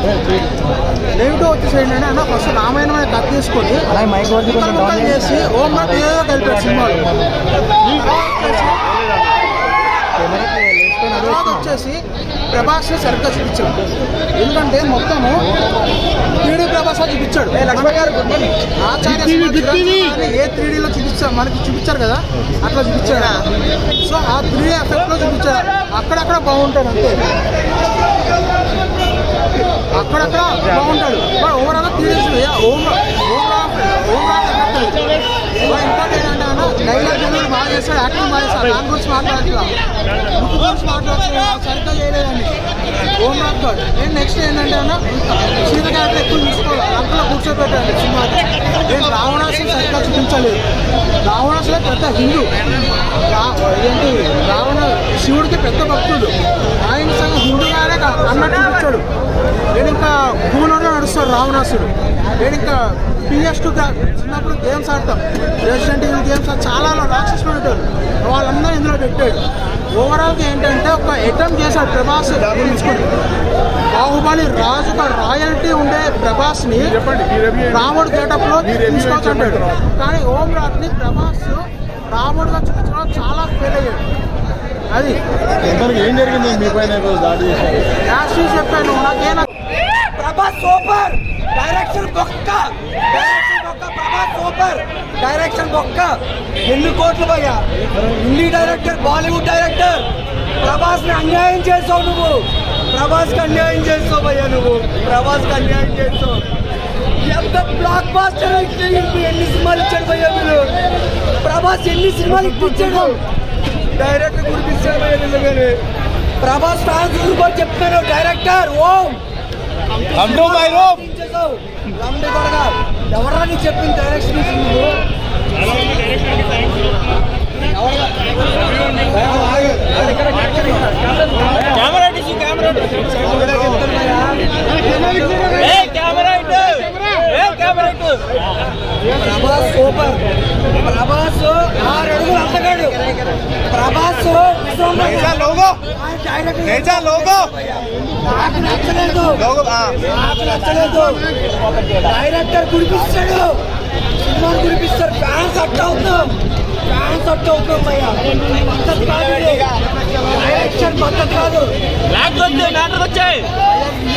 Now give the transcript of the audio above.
Negative వచ్చేసి ఏంటంటే అన్న ఫస్ట్ రామాయణం అనే కథ తీసుకొని ముక్కలు ముక్కలు చేసి ఓం మాట ఏదో కలిపాడు సినిమాలో తర్వాత వచ్చేసి ప్రభాస్ సరిగ్గా చూపించాడు ఎందుకంటే మొత్తము త్రీడీ ప్రభాస్ చూపించాడు ఆచార్య సినిమా చూడాలి, కానీ ఏ త్రీడీలో చూపించారు మనకి చూపించారు కదా అట్లా చూపించాడు సో ఆ త్రీ ఎఫెక్ట్ లో చూపించాడు అక్కడక్కడ బాగుంటాడు అంతే అక్కడక్కడ బాగుంటాడు but overall three days overall overall effect important ఏంటంటే అన్న డైలాగ్ డెలివరీ బాగా చేస్తాడు యాక్టింగ్ బాగా చేస్తాడు దాని గురించి మాట్లాడట్లా బుక్ గురించి మాట్లాడుతున్నాడు సరిగ్గా చేయలేదండి ఓం రాక్ గాడ్ నేను నెక్స్ట్ ఏంటంటే అన్న సీత క్యారెక్టర్ ఎక్కువ చూసుకోవాలి అంతలో కూర్చోబెట్టాడు సినిమా నేను రావణాసుని సరిగ్గా చూపించలేదు రావణాసులే పెద్ద హిందూ రా- ఏంటి రావణ శివుడికి పెద్ద భక్తుడు ఆయన సంగతి హిందూగానే కా- అన్నట్టు చూపించాడు నేను ఇంకా భూమిలోనే నడుస్తాడు రావణాసుడు నేను ఇంకా పిఎస్ టూ చిన్నప్పుడు గేమ్స్ ఆడతాం రెసిడెంట్ ఈవిల్ గేమ్స్ చాలా రాక్షసులు ఉంటారు వాళ్ళందరూ ఇందులో పెట్టాడు ఓవరాల్గా ఏంటంటే ఒక అటెంప్ట్ చేశాడు ప్రభాస్ గురించుకుని బాహుబలి రాజు ఒక రాయల్టీ ఉండే ప్రభాస్ ని రాముడు గేటప్ లో తీసుకోవచ్చు అంటాడు కానీ ఓం రాత్ ని ప్రభాస్ రాముడుగా చూపించడం చాలా ఫెయిల్ అయ్యాడు అది ఎంతవరకు ఏం జరిగింది మీ పైన ఈరోజు దాడి చేశారు యాక్చువల్లీ చెప్పాను నాకేనా ప్రభాస్ సూపర్ డైరెక్షన్ బొక్క డైరెక్షన్ బొక్క ప్రభాస్ సూపర్ డైరెక్షన్ బొక్క ఎన్ని కోట్లు భయ్యా Hindi director Bollywood director Prabhas ని అన్యాయం చేసావు నువ్వు ప్రభాస్ కి అన్యాయం చేస్తావు భయ్యా నువ్వు ప్రభాస్ కి అన్యాయం చేస్తావు ఎంత బ్లాక్ బాస్టర్ ఎన్ని సినిమాలు ఇచ్చాడు భయ్యా మీరు ప్రభాస్ ఎన్ని సినిమాలు ఇప్పించాడు డైరెక్టర్ గురిపించాడు భయ్యా నిజంగానే ప్రభాస్ ఫ్యాన్స్ కూడా చెప్తున్నాను director Om Come to my room. రండి కొడగా ఎవరా నీకు చెప్పింది డైరెక్షన్ నువ్వు కెమెరా తీసి కెమెరా ఏ కెమెరా ఇటు ఏ కెమెరా ఇటు ప్రభాస్ సూపర్ ప్రభాస్ ఆరు అడుగులు అందగాడు ప్రభాస్ లోగో డైరెక్టర్ లోగో నాకు నచ్చలేదు లోగో నాకు నచ్చలేదు డైరెక్టర్ గురిపిస్తాడు సినిమా గురిపిస్తారు ఫ్యాన్స్ అట్ అవుతున్నాం ఫ్యాన్స్ అట్ అవుతున్నాం భయ్యా పద్ధతి కాదు ఇది. డైరెక్షన్ పద్ధతి కాదు బ్లాక్ వచ్చాయి మ్యాటర్ వచ్చాయి